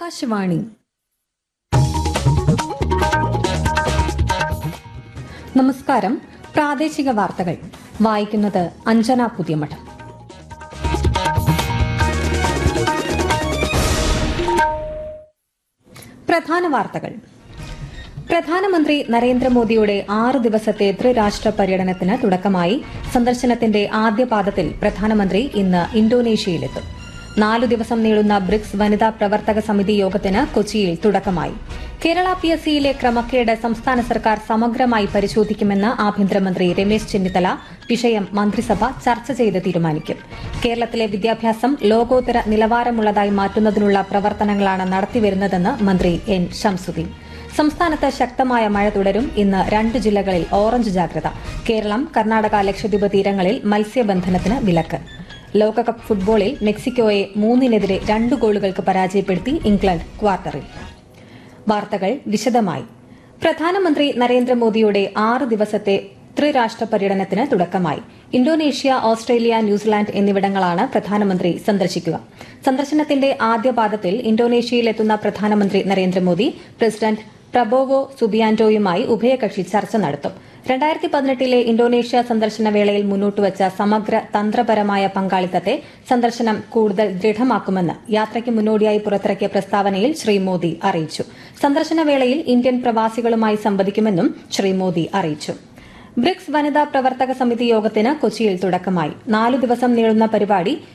ആകാശവാണി നമസ്കാരം പ്രാദേശിക വാർത്തകൾ വായിക്കുന്നത് അഞ്ജന പുതിയമഠം പ്രധാന വാർത്തകൾ പ്രധാനമന്ത്രി നരേന്ദ്രമോദിയുടെ ആറ് ദിവസത്തെ ത്രിരാഷ്ട്ര പര്യടനത്തിന് തുടക്കമായി സന്ദർശനത്തിന്റെ ആദ്യ പാദത്തിൽ പ്രധാനമന്ത്രി ഇന്ന് ഇന്തോനേഷ്യയിലെത്തും നാലു ദിവസം നീളുന്ന ബ്രിക്സ് വനിതാ പ്രവർത്തക സമിതി യോഗത്തിന് കൊച്ചിയിൽ തുടക്കമായി കേരള പി എസ് സിയിലെ ക്രമക്കേട് സംസ്ഥാന സർക്കാർ സമഗ്രമായി പരിശോധിക്കുമെന്ന് ആഭ്യന്തരമന്ത്രി രമേശ് ചെന്നിത്തല വിഷയം മന്ത്രിസഭ ചർച്ച ചെയ്ത് തീരുമാനിക്കും കേരളത്തിലെ വിദ്യാഭ്യാസം ലോകോത്തര നിലവാരമുള്ളതായി മാറ്റുന്നതിനുള്ള പ്രവർത്തനങ്ങളാണ് നടത്തിവരുന്നതെന്ന് മന്ത്രി എൻ ഷംസുദ്ദീൻ സംസ്ഥാനത്ത് ശക്തമായ മഴ തുടരും ഇന്ന് രണ്ട് ജില്ലകളിൽ ഓറഞ്ച് ജാഗ്രത കേരളം കർണാടക ലക്ഷദ്വീപ് തീരങ്ങളിൽ മത്സ്യബന്ധനത്തിന് വിലക്ക് ലോകകപ്പ് ഫുട്ബോളിൽ മെക്സിക്കോയെ മൂന്നിനെതിരെ രണ്ട് ഗോളുകൾക്ക് പരാജയപ്പെടുത്തി ഇംഗ്ലണ്ട് ക്വാർട്ടറിൽ വാർത്തകൾ വിശദമായി പ്രധാനമന്ത്രി നരേന്ദ്രമോദിയുടെ ആറ് ദിവസത്തെ ത്രിരാഷ്ട്ര പര്യടനത്തിന് തുടക്കമായി ഇന്തോനേഷ്യ ഓസ്ട്രേലിയ ന്യൂസിലാൻഡ് എന്നിവിടങ്ങളാണ് പ്രധാനമന്ത്രി സന്ദർശിക്കുക സന്ദർശനത്തിന്റെ ആദ്യപാദത്തിൽ ഇന്തോനേഷ്യയിലെത്തുന്ന പ്രധാനമന്ത്രി നരേന്ദ്രമോദി പ്രസിഡന്റ് പ്രബോവോ സുബിയാന്റോയുമായി ഉഭയകക്ഷി ചർച്ച നടത്തും രണ്ടായിരത്തി പതിനെട്ടിലെ ഇന്തോനേഷ്യ സന്ദർശന വേളയിൽ മുന്നോട്ടുവച്ച സമഗ്ര തന്ത്രപരമായ പങ്കാളിത്തത്തെ സന്ദർശനം കൂടുതൽ ദൃഢമാക്കുമെന്ന് യാത്രയ്ക്ക് മുന്നോടിയായി പുറത്തിറക്കിയ പ്രസ്താവനയിൽ ശ്രീ മോദി അറിയിച്ചു സന്ദർശന വേളയിൽ ഇന്ത്യൻ പ്രവാസികളുമായി സംവദിക്കുമെന്നും ശ്രീ മോദി അറിയിച്ചു ബ്രിക്സ് വനിതാ പ്രവർത്തക സമിതി യോഗത്തിന് കൊച്ചിയിൽ തുടക്കമായി നാലു ദിവസം നീളുന്ന പരിപാടി